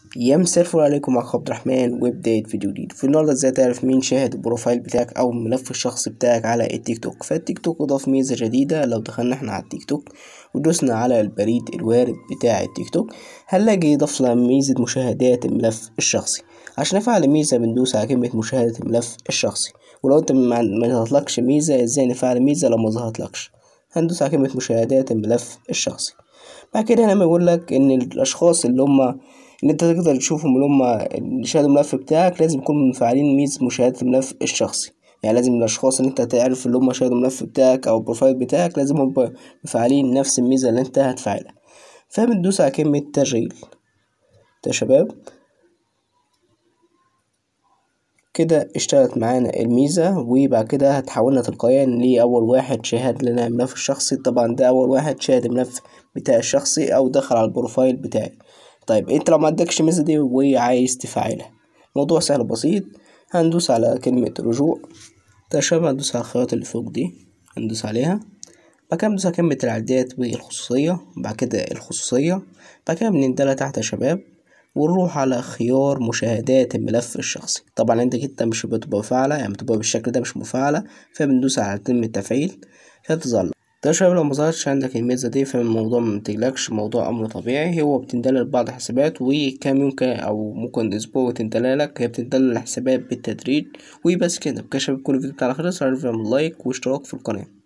يا مساء الفل عليكم معاكم عبد الرحمن وبداية فيديو جديد في النهاردة ازاي تعرف مين شاهد البروفايل بتاعك او الملف الشخصي بتاعك على التيك توك فالتيك توك اضاف ميزة جديدة لو دخلنا احنا على التيك توك ودوسنا على البريد الوارد بتاع التيك توك هنلاقي اضاف لنا ميزة مشاهدات الملف الشخصي عشان نفعل الميزة بندوس على كلمة مشاهدة الملف الشخصي ولو انت ما ما ظهرتلكش ميزة ازاي نفعل ميزة لو ما ظهرتلكش هندوس على كلمة مشاهدات الملف الشخصي بعد كده هنا بيقول لك ان الاشخاص اللي هم اللي انت تقدر تشوفهم اللي هما اللي شاهدوا الملف بتاعك لازم يكونوا مفعلين ميزة مشاهدة الملف الشخصي يعني لازم الأشخاص اللي انت تعرف اللي هما شاهدوا الملف بتاعك أو البروفايل بتاعك لازم هما مفعلين نفس الميزة اللي انت هتفعلها فبندوس على كلمة تشغيل يا شباب كده اشتغلت معانا الميزة وبعد كده هتحولنا تلقائيا لأول واحد شاهد لنا الملف الشخصي طبعا ده أول واحد شاهد الملف بتاعي الشخصي أو دخل على البروفايل بتاعي طيب انت لو ما عندكش الميزة دي وعايز تفعلها موضوع سهل بسيط هندوس على كلمة رجوع ده شباب هندوس على الخيارات اللي فوق دي هندوس عليها بعد كده بندوس على كلمة الإعدادات والخصوصية بعد كده الخصوصية بعد كده بننزلها تحت يا شباب ونروح على خيار مشاهدات الملف الشخصي طبعا عندك انت مش بتبقى مفعلة يعني بتبقى بالشكل ده مش مفعلة فبندوس على كلمة تفعيل فتظل ده شباب لو مظهرتش عندك الميزة دي فالموضوع متقلقش موضوع أمر طبيعي هو بتندلل بعض الحسابات وكام يوم أو ممكن أسبوع وتندللك هي بتندلل الحسابات بالتدريج وبس كده بكده شباب كل الفيديو بتاعنا خلص عارف لايك واشتراك في القناة